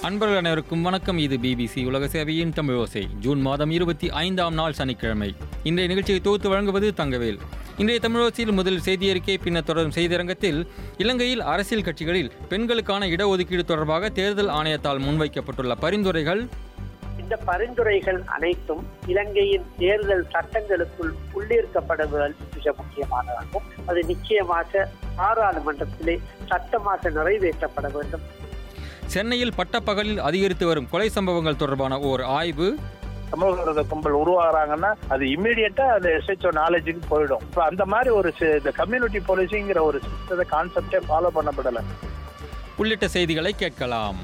அன்பர்கள் அனைவருக்கும் வணக்கம் இது பிபிசி உலக சேவையின் தமிழோசை ஜூன் மாதம் இருபத்தி ஐந்தாம் நாள் சனிக்கிழமை இன்றைய நிகழ்ச்சியை தொகுத்து வழங்குவது தங்கவேல் இன்றைய தமிழோசையில் முதலில் செய்தி அறிக்கை பின்னர் தொடரும் செய்தியரங்கத்தில் இலங்கையில் அரசியல் கட்சிகளில் பெண்களுக்கான இடஒதுக்கீடு தொடர்பாக தேர்தல் ஆணையத்தால் முன்வைக்கப்பட்டுள்ள பரிந்துரைகள் இந்த பரிந்துரைகள் அனைத்தும் இலங்கையின் தேர்தல் சட்டங்களுக்குள் உள்ளீர்க்கப்படுவதல் மிக முக்கியமானதாகும் அது நிச்சயமாக பாராளுமன்றத்திலே சட்டமாக நிறைவேற்றப்பட வேண்டும் சென்னையில் பட்டப்பகலில் அதிகரித்து வரும் கொலை சம்பவங்கள் தொடர்பான ஓர் ஆய்வு சமூக விரோத கும்பல் உருவாகிறாங்கன்னா அது இம்மிடியட்டா அந்த எஸ்ஹெச்ஓ நாலேஜுக்கு போயிடும் இப்போ அந்த மாதிரி ஒரு சி- இந்த கம்யூனிட்டி போலீசிங்கிற ஒரு சிஸ்டத்தை கான்செப்டே ஃபாலோ பண்ணப்படலை உள்ளிட்ட செய்திகளை கேட்கலாம்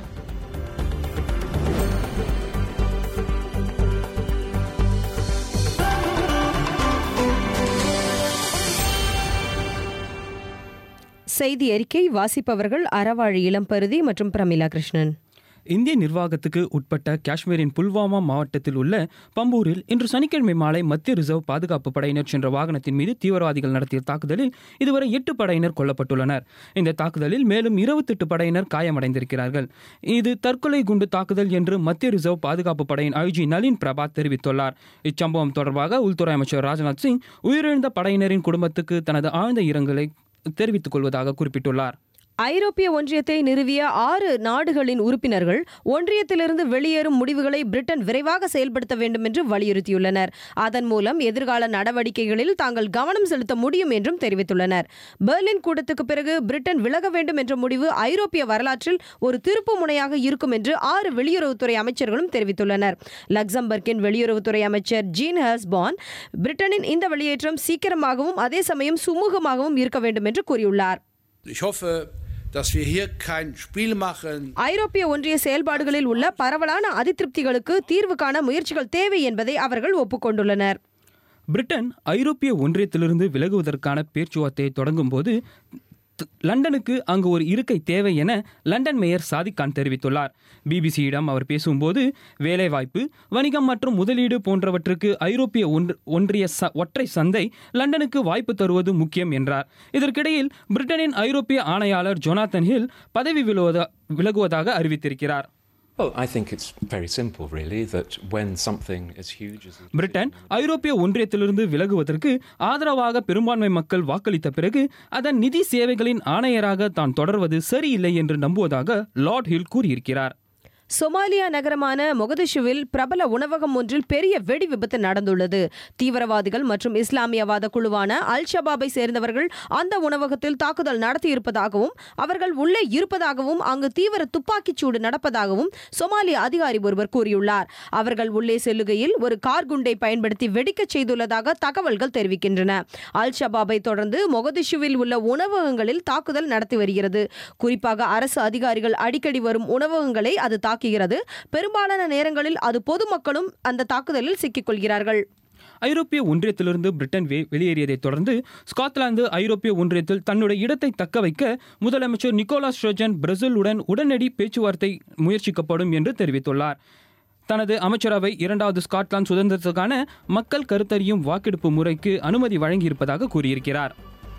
செய்தி அறிக்கை வாசிப்பவர்கள் அறவாழி இளம்பருதி மற்றும் பிரமிளா கிருஷ்ணன் இந்திய நிர்வாகத்துக்கு உட்பட்ட காஷ்மீரின் புல்வாமா மாவட்டத்தில் உள்ள பம்பூரில் இன்று சனிக்கிழமை மாலை மத்திய ரிசர்வ் பாதுகாப்பு படையினர் சென்ற வாகனத்தின் மீது தீவிரவாதிகள் நடத்திய தாக்குதலில் இதுவரை எட்டு படையினர் கொல்லப்பட்டுள்ளனர் இந்த தாக்குதலில் மேலும் இருபத்தெட்டு படையினர் காயமடைந்திருக்கிறார்கள் இது தற்கொலை குண்டு தாக்குதல் என்று மத்திய ரிசர்வ் பாதுகாப்பு படையின் ஐஜி நளின் பிரபாத் தெரிவித்துள்ளார் இச்சம்பவம் தொடர்பாக உள்துறை அமைச்சர் ராஜ்நாத் சிங் உயிரிழந்த படையினரின் குடும்பத்துக்கு தனது ஆழ்ந்த இரங்கலை தெரிவித்துக் கொள்வதாக குறிப்பிட்டுள்ளார் ஐரோப்பிய ஒன்றியத்தை நிறுவிய ஆறு நாடுகளின் உறுப்பினர்கள் ஒன்றியத்திலிருந்து வெளியேறும் முடிவுகளை பிரிட்டன் விரைவாக செயல்படுத்த வேண்டும் என்று வலியுறுத்தியுள்ளனர் அதன் மூலம் எதிர்கால நடவடிக்கைகளில் தாங்கள் கவனம் செலுத்த முடியும் என்றும் தெரிவித்துள்ளனர் பெர்லின் கூட்டத்துக்கு பிறகு பிரிட்டன் விலக வேண்டும் என்ற முடிவு ஐரோப்பிய வரலாற்றில் ஒரு திருப்பு முனையாக இருக்கும் என்று ஆறு வெளியுறவுத்துறை அமைச்சர்களும் தெரிவித்துள்ளனர் லக்சம்பர்க்கின் வெளியுறவுத்துறை அமைச்சர் ஜீன் ஹர்ஸ்பான் பிரிட்டனின் இந்த வெளியேற்றம் சீக்கிரமாகவும் அதே சமயம் சுமூகமாகவும் இருக்க வேண்டும் என்று கூறியுள்ளார் Ich hoffe, dass wir hier kein Spiel machen. ஐரோப்பிய ஒன்றிய செயல்பாடுகளில் உள்ள பரவலான அதிருப்திகளுக்கு தீர்வு காண முயற்சிகள் தேவை என்பதை அவர்கள் ஒப்புக்கொண்டுள்ளனர் பிரிட்டன் ஐரோப்பிய ஒன்றியத்திலிருந்து விலகுவதற்கான பேச்சுவார்த்தையை தொடங்கும் போது த- லண்டனுக்கு அங்கு ஒரு இருக்கை தேவை என லண்டன் மேயர் சாதிக் கான் தெரிவித்துள்ளார் பிபிசியிடம் அவர் பேசும்போது வேலைவாய்ப்பு வணிகம் மற்றும் முதலீடு போன்றவற்றுக்கு ஐரோப்பிய ஒன்று ஒன்றிய ச ஒற்றை சந்தை லண்டனுக்கு வாய்ப்பு தருவது முக்கியம் என்றார் இதற்கிடையில் பிரிட்டனின் ஐரோப்பிய ஆணையாளர் ஜொனாதன் ஹில் பதவி விலகுவதா விலகுவதாக அறிவித்திருக்கிறார் Well, I think it's very simple, really, that when something as huge as the Britain ஐரோப்பிய ஒன்றியத்திலிருந்து விலகுவதற்கு ஆதரவாக பெரும்பான்மை மக்கள் வாக்களித்த பிறகு அதன் நிதி சேவைகளின் ஆணையராக தான் தொடர்வது சரியில்லை என்று நம்புவதாக லார்ட் ஹில் கூறியிருக்கிறார் சொமாலியா நகரமான மொகதிஷுவில் பிரபல உணவகம் ஒன்றில் பெரிய வெடி விபத்து நடந்துள்ளது தீவிரவாதிகள் மற்றும் இஸ்லாமியவாத குழுவான அல் ஷபாபை சேர்ந்தவர்கள் அந்த உணவகத்தில் தாக்குதல் நடத்தியிருப்பதாகவும் அவர்கள் உள்ளே இருப்பதாகவும் அங்கு தீவிர துப்பாக்கிச் சூடு நடப்பதாகவும் சொமாலிய அதிகாரி ஒருவர் கூறியுள்ளார் அவர்கள் உள்ளே செல்லுகையில் ஒரு கார் குண்டை பயன்படுத்தி வெடிக்கச் செய்துள்ளதாக தகவல்கள் தெரிவிக்கின்றன அல் ஷபாபை தொடர்ந்து மொகதிஷுவில் உள்ள உணவகங்களில் தாக்குதல் நடத்தி வருகிறது குறிப்பாக அரசு அதிகாரிகள் அடிக்கடி வரும் உணவகங்களை அது தாக்குகிறது பெரும்பாலான நேரங்களில் அது பொதுமக்களும் அந்த தாக்குதலில் சிக்கிக்கொள்கிறார்கள் ஐரோப்பிய ஒன்றியத்திலிருந்து பிரிட்டன் வெ- வெளியேறியதைத் தொடர்ந்து ஸ்காட்லாந்து ஐரோப்பிய ஒன்றியத்தில் தன்னுடைய இடத்தை தக்க வைக்க முதலமைச்சர் நிக்கோலாஸ் ஸ்ட்ரோஜன் பிரேசிலுடன் உடனடி பேச்சுவார்த்தை முயற்சிக்கப்படும் என்று தெரிவித்துள்ளார் தனது அமைச்சரவை இரண்டாவது ஸ்காட்லாந்து சுதந்திரத்துக்கான மக்கள் கருத்தறியும் வாக்கெடுப்பு முறைக்கு அனுமதி வழங்கியிருப்பதாக கூறியிருக்கிறார்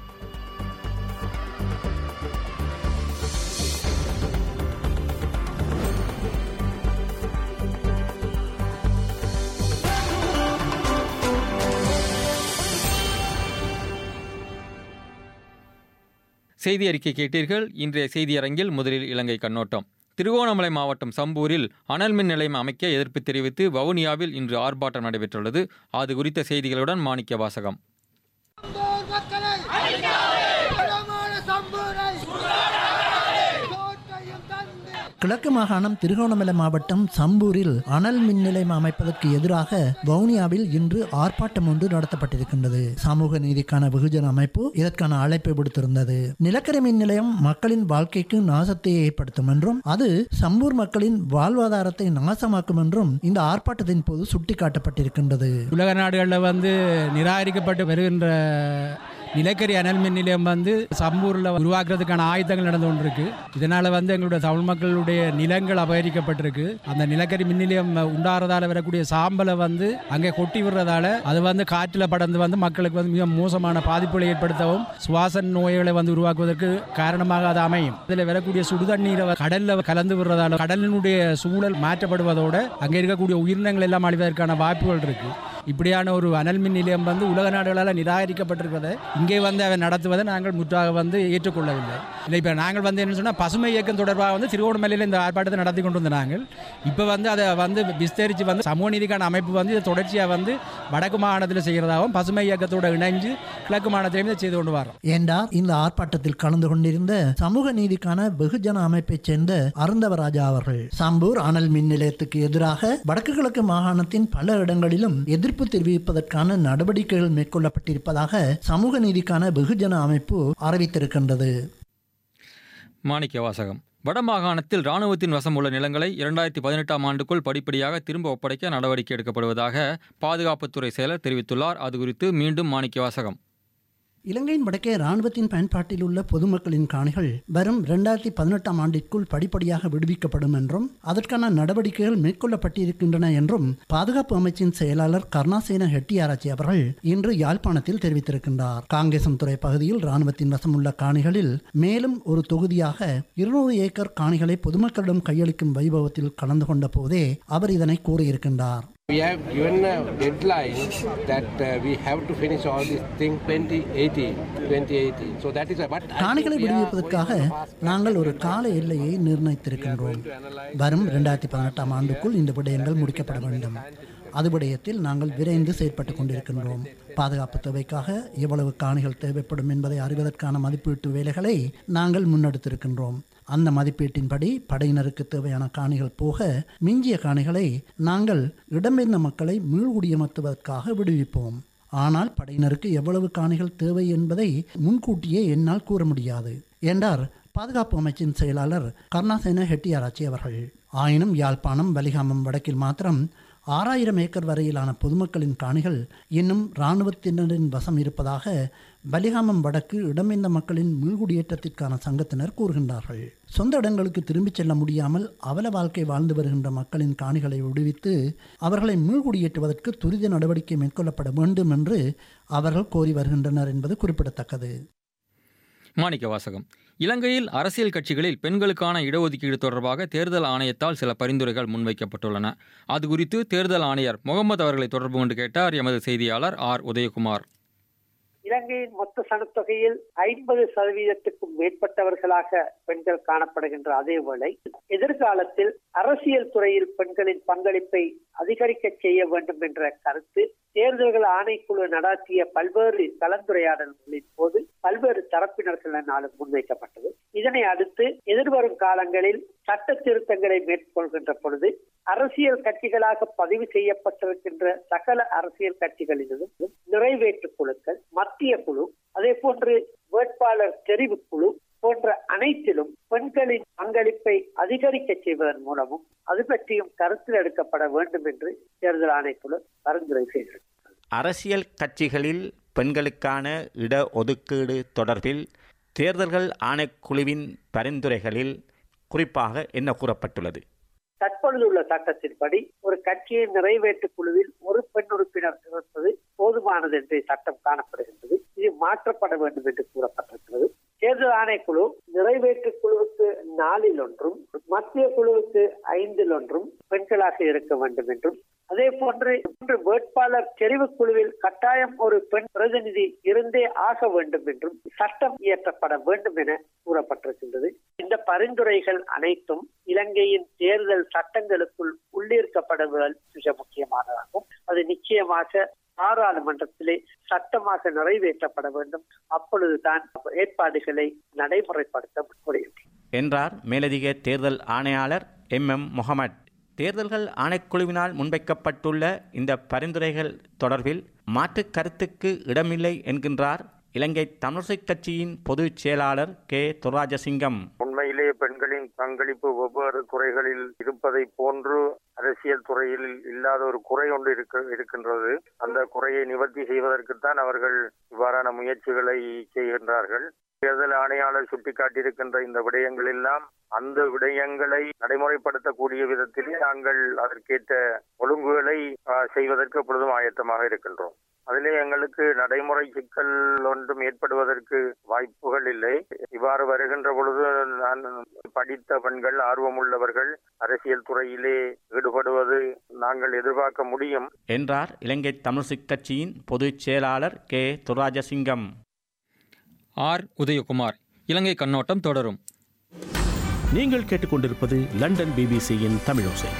செய்தி அறிக்கை கேட்டீர்கள் இன்றைய செய்தியரங்கில் முதலில் இலங்கை கண்ணோட்டம் திருகோணமலை மாவட்டம் சம்பூரில் அனல் மின் நிலையம் அமைக்க எதிர்ப்பு தெரிவித்து வவுனியாவில் இன்று ஆர்ப்பாட்டம் நடைபெற்றுள்ளது அது குறித்த செய்திகளுடன் மாணிக்க வாசகம் சம்பூர் மக்களை வளமான சம்பூரை தோற்றையும் தந்து கிழக்கு மாகாணம் திருகோணமலை மாவட்டம் சம்பூரில் அனல் மின் நிலையம் அமைப்பதற்கு எதிராக வவுனியாவில் இன்று ஆர்ப்பாட்டம் ஒன்று நடத்தப்பட்டிருக்கின்றது சமூக நீதிக்கான வெகுஜன அமைப்பு இதற்கான அழைப்பை விடுத்திருந்தது நிலக்கரி மின் நிலையம் மக்களின் வாழ்க்கைக்கு நாசத்தை ஏற்படுத்தும் என்றும் அது சம்பூர் மக்களின் வாழ்வாதாரத்தை நாசமாக்கும் என்றும் இந்த ஆர்ப்பாட்டத்தின் போது சுட்டிக்காட்டப்பட்டிருக்கின்றது உலக நாடுகளில் வந்து நிராகரிக்கப்பட்டு வருகின்ற நிலக்கரி அனல் மின் நிலையம் வந்து சம்பூரில் உருவாக்குறதுக்கான ஆயுதங்கள் நடந்து கொண்டிருக்கு இதனால் வந்து எங்களுடைய தமிழ் மக்களுடைய நிலங்கள் அபகரிக்கப்பட்டிருக்கு அந்த நிலக்கரி மின் நிலையம் உண்டாகிறதால வரக்கூடிய சாம்பலை வந்து அங்கே கொட்டி விடுறதால அது வந்து காற்றில் படர்ந்து வந்து மக்களுக்கு வந்து மிக மோசமான பாதிப்புகளை ஏற்படுத்தவும் சுவாச நோய்களை வந்து உருவாக்குவதற்கு காரணமாக அது அமையும் இதில் வரக்கூடிய சுடுதண்ணீரை கடலில் கலந்து விடுறதால கடலினுடைய சூழல் மாற்றப்படுவதோட அங்கே இருக்கக்கூடிய உயிரினங்கள் எல்லாம் அழிவதற்கான வாய்ப்புகள் இருக்கு இப்படியான ஒரு அனல் மின் நிலையம் வந்து உலக நாடுகளால் நிராகரிக்கப்பட்டிருப்பதை இங்கே வந்து அவன் நடத்துவதை நாங்கள் முற்றாக வந்து ஏற்றுக்கொள்ளவில்லை இல்லை இப்போ நாங்கள் வந்து என்ன சொன்னால் பசுமை இயக்கம் தொடர்பாக வந்து திருவோணமலையில் இந்த ஆர்ப்பாட்டத்தை நடத்தி கொண்டு வந்த நாங்கள் இப்போ வந்து அதை வந்து விஸ்தரித்து வந்து சமூக நீதிக்கான அமைப்பு வந்து இதை தொடர்ச்சியாக வந்து வடக்கு மாகாணத்தில் செய்கிறதாகவும் பசுமை இயக்கத்தோடு இணைஞ்சு கிழக்கு மாகாணத்திலையும் இதை செய்து கொண்டு வரோம் ஏண்டா இந்த ஆர்ப்பாட்டத்தில் கலந்து கொண்டிருந்த சமூக நீதிக்கான வெகுஜன அமைப்பைச் சேர்ந்த அருந்தவராஜா அவர்கள் சம்பூர் அனல் மின் நிலையத்துக்கு எதிராக வடக்கு கிழக்கு மாகாணத்தின் பல இடங்களிலும் எதிர்ப்பு தெரிவிப்பதற்கான நடவடிக்கைகள் மேற்கொள்ளப்பட்டிருப்பதாக சமூக நீதிக்கான வெகுஜன அமைப்பு அறிவித்திருக்கின்றது மாணிக்க வாசகம் வடமாகாணத்தில் இராணுவத்தின் வசம் உள்ள நிலங்களை இரண்டாயிரத்தி பதினெட்டாம் ஆண்டுக்குள் படிப்படியாக திரும்ப ஒப்படைக்க நடவடிக்கை எடுக்கப்படுவதாக பாதுகாப்புத்துறை செயலர் தெரிவித்துள்ளார் அது குறித்து மீண்டும் மாணிக்க வாசகம் இலங்கையின் வடக்கே இராணுவத்தின் பயன்பாட்டில் உள்ள பொதுமக்களின் காணிகள் வரும் இரண்டாயிரத்தி பதினெட்டாம் ஆண்டிற்குள் படிப்படியாக விடுவிக்கப்படும் என்றும் அதற்கான நடவடிக்கைகள் மேற்கொள்ளப்பட்டிருக்கின்றன என்றும் பாதுகாப்பு அமைச்சின் செயலாளர் கருணாசேன ஹெட்டியாராச்சி அவர்கள் இன்று யாழ்ப்பாணத்தில் தெரிவித்திருக்கின்றார் காங்கேசம் துறை பகுதியில் இராணுவத்தின் வசமுள்ள காணிகளில் மேலும் ஒரு தொகுதியாக இருநூறு ஏக்கர் காணிகளை பொதுமக்களிடம் கையளிக்கும் வைபவத்தில் கலந்து கொண்ட போதே அவர் இதனை கூறியிருக்கின்றார் We have given a deadline that uh, we have to finish all these things 2018, 2018. So that is a, but காணிகளை விடுவிப்பதற்காக நாங்கள் ஒரு கால எல்லையை நிர்ணயித்திருக்கின்றோம் வரும் இரண்டாயிரத்தி பதினெட்டாம் ஆண்டுக்குள் இந்த விடயங்கள் முடிக்கப்பட வேண்டும் அது விடயத்தில் நாங்கள் விரைந்து செயற்பட்டு கொண்டிருக்கின்றோம் பாதுகாப்பு தேவைக்காக எவ்வளவு காணிகள் தேவைப்படும் என்பதை அறிவதற்கான மதிப்பீட்டு வேலைகளை நாங்கள் முன்னெடுத்திருக்கின்றோம் அந்த மதிப்பீட்டின்படி படையினருக்கு தேவையான காணிகள் போக மிஞ்சிய காணிகளை நாங்கள் இடம்பெயர்ந்த மக்களை மீள்குடியமர்த்துவதற்காக விடுவிப்போம் ஆனால் படையினருக்கு எவ்வளவு காணிகள் தேவை என்பதை முன்கூட்டியே என்னால் கூற முடியாது என்றார் பாதுகாப்பு அமைச்சின் செயலாளர் கருணாசேன ஹெட்டியாராச்சி அவர்கள் ஆயினும் யாழ்ப்பாணம் வலிகாமம் வடக்கில் மாத்திரம் ஆறாயிரம் ஏக்கர் வரையிலான பொதுமக்களின் காணிகள் இன்னும் இராணுவத்தினரின் வசம் இருப்பதாக பலிகாமம் வடக்கு இடம்பெயர்ந்த மக்களின் மீள்குடியேற்றத்திற்கான சங்கத்தினர் கூறுகின்றார்கள் சொந்த இடங்களுக்கு திரும்பிச் செல்ல முடியாமல் அவல வாழ்க்கை வாழ்ந்து வருகின்ற மக்களின் காணிகளை விடுவித்து அவர்களை மீள்குடியேற்றுவதற்கு துரித நடவடிக்கை மேற்கொள்ளப்பட வேண்டும் என்று அவர்கள் கோரி வருகின்றனர் என்பது குறிப்பிடத்தக்கது மாணிக்க வாசகம் இலங்கையில் அரசியல் கட்சிகளில் பெண்களுக்கான இடஒதுக்கீடு தொடர்பாக தேர்தல் ஆணையத்தால் சில பரிந்துரைகள் முன்வைக்கப்பட்டுள்ளன அது குறித்து தேர்தல் ஆணையர் முகமது அவர்களை தொடர்பு கொண்டு கேட்டார் எமது செய்தியாளர் ஆர் உதயகுமார் இலங்கையின் மொத்த சனத்தொகையில் ஐம்பது சதவீதத்துக்கும் மேற்பட்டவர்களாக பெண்கள் காணப்படுகின்ற அதே வேளை எதிர்காலத்தில் அரசியல் துறையில் பெண்களின் பங்களிப்பை அதிகரிக்க செய்ய வேண்டும் என்ற கருத்து தேர்தல்கள் ஆணைக்குழு நடாத்திய பல்வேறு கலந்துரையாடல்களின் போது பல்வேறு தரப்பினர்களாலும் முன்வைக்கப்பட்டது இதனை அடுத்து எதிர்வரும் காலங்களில் சட்ட திருத்தங்களை மேற்கொள்கின்ற பொழுது அரசியல் கட்சிகளாக பதிவு செய்யப்பட்டிருக்கின்ற சகல அரசியல் கட்சிகளிலும் நிறைவேற்று குழுக்கள் மத்திய குழு அதே போன்று வேட்பாளர் தெரிவு குழு போன்ற அனைத்திலும் பெண்களின் பங்களிப்பை அதிகரிக்க செய்வதன் மூலமும் அது பற்றியும் கருத்தில் எடுக்கப்பட வேண்டும் என்று தேர்தல் ஆணைக்குழு பரிந்துரை செய்கிறது அரசியல் கட்சிகளில் பெண்களுக்கான இட ஒதுக்கீடு தொடர்பில் தேர்தல்கள் ஆணைக்குழுவின் பரிந்துரைகளில் குறிப்பாக என்ன கூறப்பட்டுள்ளது தற்பொழுதுள்ள சட்டத்தின்படி ஒரு கட்சியின் நிறைவேற்று குழுவில் ஒரு பெண் உறுப்பினர் இருப்பது போதுமானது என்று சட்டம் காணப்படுகின்றது இது மாற்றப்பட வேண்டும் என்று கூறப்பட்டிருக்கிறது தேர்தல் ஆணைக்குழு நிறைவேற்று குழுவுக்கு நாலில் ஒன்றும் மத்திய குழுவுக்கு ஐந்தில் ஒன்றும் பெண்களாக இருக்க வேண்டும் என்றும் அதே போன்று இன்று வேட்பாளர் தெரிவு குழுவில் கட்டாயம் ஒரு பெண் பிரதிநிதி இருந்தே ஆக வேண்டும் என்றும் சட்டம் இயற்றப்பட வேண்டும் என கூறப்பட்டிருக்கின்றது இந்த பரிந்துரைகள் அனைத்தும் இலங்கையின் தேர்தல் சட்டங்களுக்குள் உள்ளீர்க்கப்படுவதல் மிக முக்கியமானதாகும் அது நிச்சயமாக பாராளுமன்றத்திலே சட்டமாக நிறைவேற்றப்பட வேண்டும் அப்பொழுதுதான் ஏற்பாடுகளை நடைமுறைப்படுத்த முடியும் என்றார் மேலதிக தேர்தல் ஆணையாளர் எம் எம் முகமது தேர்தல்கள் ஆணைக்குழுவினால் முன்வைக்கப்பட்டுள்ள இந்த பரிந்துரைகள் தொடர்பில் மாற்று கருத்துக்கு இடமில்லை என்கின்றார் இலங்கை தமிழிசை கட்சியின் பொதுச் செயலாளர் கே துராஜசிங்கம் உண்மையிலே பெண்களின் பங்களிப்பு வெவ்வேறு துறைகளில் இருப்பதை போன்று அரசியல் துறையில் இல்லாத ஒரு குறை ஒன்று இருக்க இருக்கின்றது அந்த குறையை நிவர்த்தி செய்வதற்குத்தான் அவர்கள் இவ்வாறான முயற்சிகளை செய்கின்றார்கள் தேர்தல் ஆணையாளர் சுட்டிக்காட்டியிருக்கின்ற இந்த விடயங்கள் எல்லாம் அந்த விடயங்களை நடைமுறைப்படுத்தக்கூடிய விதத்திலே நாங்கள் அதற்கேற்ற ஒழுங்குகளை ஆஹ், செய்வதற்கு எப்பொழுதும் ஆயத்தமாக இருக்கின்றோம் அதிலே எங்களுக்கு நடைமுறை சிக்கல் ஒன்றும் ஏற்படுவதற்கு வாய்ப்புகள் இல்லை இவ்வாறு வருகின்ற பொழுது நான் படித்த பெண்கள் ஆர்வமுள்ளவர்கள் அரசியல் துறையிலே ஈடுபடுவது நாங்கள் எதிர்பார்க்க முடியும் என்றார் இலங்கை தமிழிசை கட்சியின் பொதுச் செயலாளர் கே துராஜசிங்கம் ஆர் உதயகுமார் இலங்கை கண்ணோட்டம் தொடரும் நீங்கள் கேட்டுக்கொண்டிருப்பது லண்டன் பிபிசியின் தமிழோசை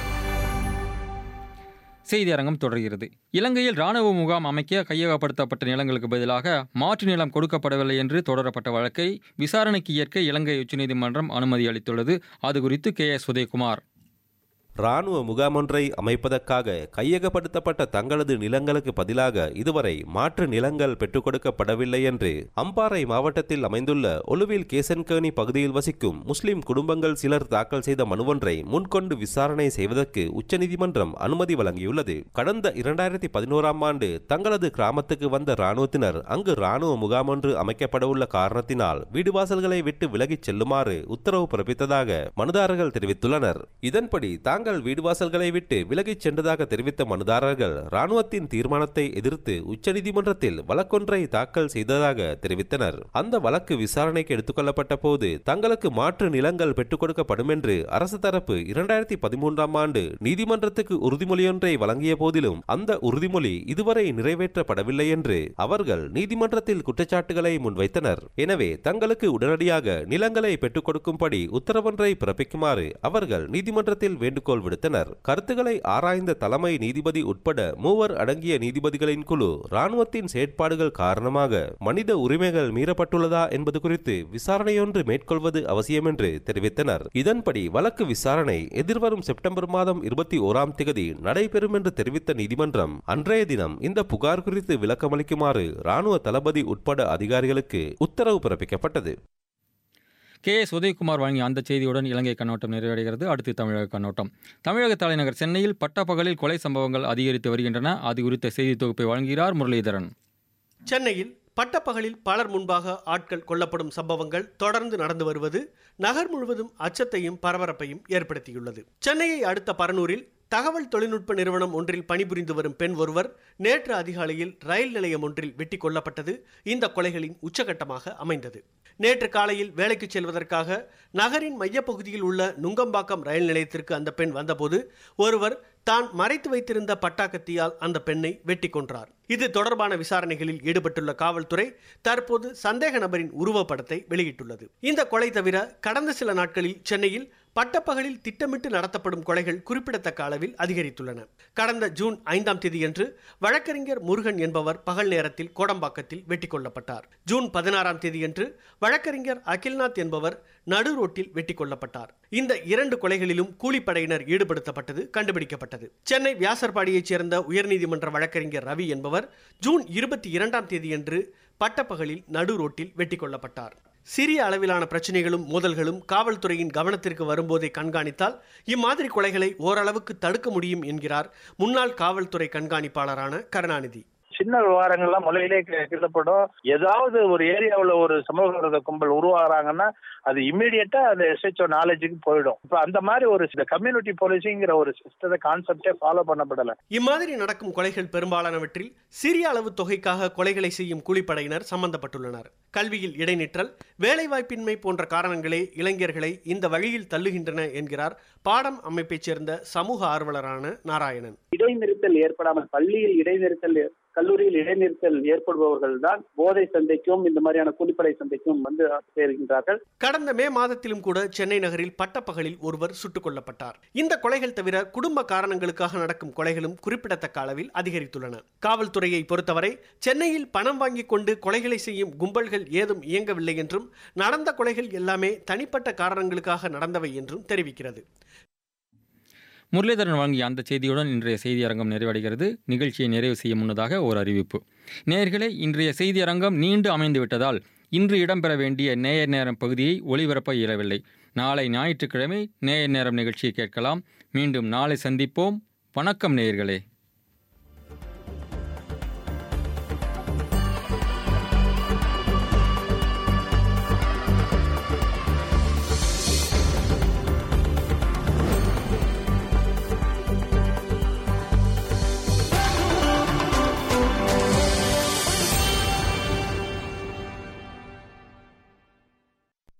செய்தி அரங்கம் தொடர்கிறது இலங்கையில் ராணுவ முகாம் அமைக்க கையகப்படுத்தப்பட்ட நிலங்களுக்கு பதிலாக மாற்று நிலம் கொடுக்கப்படவில்லை என்று தொடரப்பட்ட வழக்கை விசாரணைக்கு ஏற்க இலங்கை உச்சநீதிமன்றம் அனுமதி அளித்துள்ளது அது குறித்து கே எஸ் உதயகுமார் இராணுவ முகாமொன்றை அமைப்பதற்காக கையகப்படுத்தப்பட்ட தங்களது நிலங்களுக்கு பதிலாக இதுவரை மாற்று நிலங்கள் பெற்றுக் கொடுக்கப்படவில்லை என்று அம்பாறை மாவட்டத்தில் அமைந்துள்ள ஒலுவில் கேசன்கேணி பகுதியில் வசிக்கும் முஸ்லிம் குடும்பங்கள் சிலர் தாக்கல் செய்த மனுவொன்றை முன்கொண்டு விசாரணை செய்வதற்கு உச்சநீதிமன்றம் அனுமதி வழங்கியுள்ளது கடந்த இரண்டாயிரத்தி பதினோராம் ஆண்டு தங்களது கிராமத்துக்கு வந்த இராணுவத்தினர் அங்கு இராணுவ முகாமொன்று அமைக்கப்படவுள்ள காரணத்தினால் வீடு வாசல்களை விட்டு விலகிச் செல்லுமாறு உத்தரவு பிறப்பித்ததாக மனுதாரர்கள் தெரிவித்துள்ளனர் இதன்படி தாங்கள் வீடு வாசல்களை விட்டு விலகிச் சென்றதாக தெரிவித்த மனுதாரர்கள் ராணுவத்தின் தீர்மானத்தை எதிர்த்து உச்சநீதிமன்றத்தில் வழக்கொன்றை தாக்கல் செய்ததாக தெரிவித்தனர் அந்த வழக்கு விசாரணைக்கு எடுத்துக்கொள்ளப்பட்ட போது தங்களுக்கு மாற்று நிலங்கள் பெற்றுக் கொடுக்கப்படும் என்று அரசு தரப்பு இரண்டாயிரத்தி பதிமூன்றாம் ஆண்டு நீதிமன்றத்துக்கு உறுதிமொழியொன்றை வழங்கிய போதிலும் அந்த உறுதிமொழி இதுவரை நிறைவேற்றப்படவில்லை என்று அவர்கள் நீதிமன்றத்தில் குற்றச்சாட்டுகளை முன்வைத்தனர் எனவே தங்களுக்கு உடனடியாக நிலங்களை பெற்றுக் கொடுக்கும்படி உத்தரவொன்றை பிறப்பிக்குமாறு அவர்கள் நீதிமன்றத்தில் வேண்டுகோள் விடுத்தனர் கருத்துக்களை ஆராய்ந்த தலைமை நீதிபதி உட்பட மூவர் அடங்கிய நீதிபதிகளின் குழு ராணுவத்தின் செயற்பாடுகள் காரணமாக மனித உரிமைகள் மீறப்பட்டுள்ளதா என்பது குறித்து விசாரணையொன்று மேற்கொள்வது அவசியம் என்று தெரிவித்தனர் இதன்படி வழக்கு விசாரணை எதிர்வரும் செப்டம்பர் மாதம் இருபத்தி ஓராம் திகதி நடைபெறும் என்று தெரிவித்த நீதிமன்றம் அன்றைய தினம் இந்த புகார் குறித்து விளக்கமளிக்குமாறு ராணுவ தளபதி உட்பட அதிகாரிகளுக்கு உத்தரவு பிறப்பிக்கப்பட்டது கே எஸ் உதயகுமார் வழங்கிய அந்த செய்தியுடன் இலங்கை கண்ணோட்டம் நிறைவடைகிறது அடுத்து தமிழக கண்ணோட்டம் தமிழக தலைநகர் சென்னையில் பட்டப்பகலில் கொலை சம்பவங்கள் அதிகரித்து வருகின்றன அது குறித்த செய்தி தொகுப்பை வழங்குகிறார் முரளிதரன் சென்னையில் பட்டப்பகலில் பலர் முன்பாக ஆட்கள் கொல்லப்படும் சம்பவங்கள் தொடர்ந்து நடந்து வருவது நகர் முழுவதும் அச்சத்தையும் பரபரப்பையும் ஏற்படுத்தியுள்ளது சென்னையை அடுத்த பரனூரில் தகவல் தொழில்நுட்ப நிறுவனம் ஒன்றில் பணிபுரிந்து வரும் பெண் ஒருவர் நேற்று அதிகாலையில் ரயில் நிலையம் ஒன்றில் வெட்டி கொல்லப்பட்டது இந்த கொலைகளின் உச்சகட்டமாக அமைந்தது நேற்று காலையில் வேலைக்கு செல்வதற்காக நகரின் மையப்பகுதியில் உள்ள நுங்கம்பாக்கம் ரயில் நிலையத்திற்கு அந்த பெண் வந்தபோது ஒருவர் தான் மறைத்து வைத்திருந்த பட்டாக்கத்தியால் அந்த பெண்ணை வெட்டி கொன்றார் இது தொடர்பான விசாரணைகளில் ஈடுபட்டுள்ள காவல்துறை தற்போது சந்தேக நபரின் உருவப்படத்தை வெளியிட்டுள்ளது இந்த கொலை தவிர கடந்த சில நாட்களில் சென்னையில் பட்டப்பகலில் திட்டமிட்டு நடத்தப்படும் கொலைகள் குறிப்பிடத்தக்க அளவில் அதிகரித்துள்ளன கடந்த ஜூன் ஐந்தாம் தேதியன்று வழக்கறிஞர் முருகன் என்பவர் பகல் நேரத்தில் கோடம்பாக்கத்தில் வெட்டி கொல்லப்பட்டார் ஜூன் பதினாறாம் தேதியன்று வழக்கறிஞர் அகில்நாத் என்பவர் நடு ரோட்டில் வெட்டி கொல்லப்பட்டார் இந்த இரண்டு கொலைகளிலும் கூலிப்படையினர் ஈடுபடுத்தப்பட்டது கண்டுபிடிக்கப்பட்டது சென்னை வியாசர்பாடியைச் சேர்ந்த உயர்நீதிமன்ற வழக்கறிஞர் ரவி என்பவர் ஜூன் இருபத்தி இரண்டாம் தேதியன்று பட்டப்பகலில் நடு ரோட்டில் வெட்டி கொல்லப்பட்டார் சிறிய அளவிலான பிரச்சனைகளும் மோதல்களும் காவல்துறையின் கவனத்திற்கு வரும்போதே கண்காணித்தால் இம்மாதிரி கொலைகளை ஓரளவுக்கு தடுக்க முடியும் என்கிறார் முன்னாள் காவல்துறை கண்காணிப்பாளரான கருணாநிதி சின்ன விவகாரங்கள்லாம் முளையிலே கிட்டப்படும் ஏதாவது ஒரு ஏரியாவில் ஒரு சமூக விரோத கும்பல் உருவாகிறாங்கன்னா அது இம்மிடியட்டா அந்த எஸ்ஹெச்ஓ நாலேஜுக்கு போயிடும் இப்போ அந்த மாதிரி ஒரு கம்யூனிட்டி போலீசிங்கிற ஒரு சிஸ்டத்தை கான்செப்டே ஃபாலோ பண்ணப்படலை இம்மாதிரி நடக்கும் கொலைகள் பெரும்பாலானவற்றில் சிறிய அளவு தொகைக்காக கொலைகளை செய்யும் கூலிப்படையினர் சம்பந்தப்பட்டுள்ளனர் கல்வியில் இடைநிற்றல் வேலைவாய்ப்பின்மை போன்ற காரணங்களே இளைஞர்களை இந்த வழியில் தள்ளுகின்றன என்கிறார் பாடம் அமைப்பைச் சேர்ந்த சமூக ஆர்வலரான நாராயணன் இடைநிறுத்தல் ஏற்படாமல் பள்ளியில் இடைநிறுத்தல் கல்லூரியில் இடைநிறுத்தல் ஏற்படுபவர்கள் தான் போதை சந்தைக்கும் இந்த மாதிரியான கூலிப்படை சந்தைக்கும் வந்து சேர்கின்றார்கள் கடந்த மே மாதத்திலும் கூட சென்னை நகரில் பட்டப்பகலில் ஒருவர் சுட்டுக் கொல்லப்பட்டார் இந்த கொலைகள் தவிர குடும்ப காரணங்களுக்காக நடக்கும் கொலைகளும் குறிப்பிடத்தக்க அளவில் அதிகரித்துள்ளன காவல்துறையை பொறுத்தவரை சென்னையில் பணம் வாங்கிக் கொண்டு கொலைகளை செய்யும் கும்பல்கள் ஏதும் இயங்கவில்லை என்றும் நடந்த கொலைகள் எல்லாமே தனிப்பட்ட காரணங்களுக்காக நடந்தவை என்றும் தெரிவிக்கிறது முரளிதரன் வழங்கிய அந்த செய்தியுடன் இன்றைய செய்தியரங்கம் நிறைவடைகிறது நிகழ்ச்சியை நிறைவு செய்ய முன்னதாக ஒரு அறிவிப்பு நேயர்களே இன்றைய செய்தியரங்கம் நீண்டு அமைந்து விட்டதால் இன்று இடம்பெற வேண்டிய நேயர் நேரம் பகுதியை ஒளிபரப்ப இயலவில்லை நாளை ஞாயிற்றுக்கிழமை நேய நேரம் நிகழ்ச்சியை கேட்கலாம் மீண்டும் நாளை சந்திப்போம் வணக்கம் நேயர்களே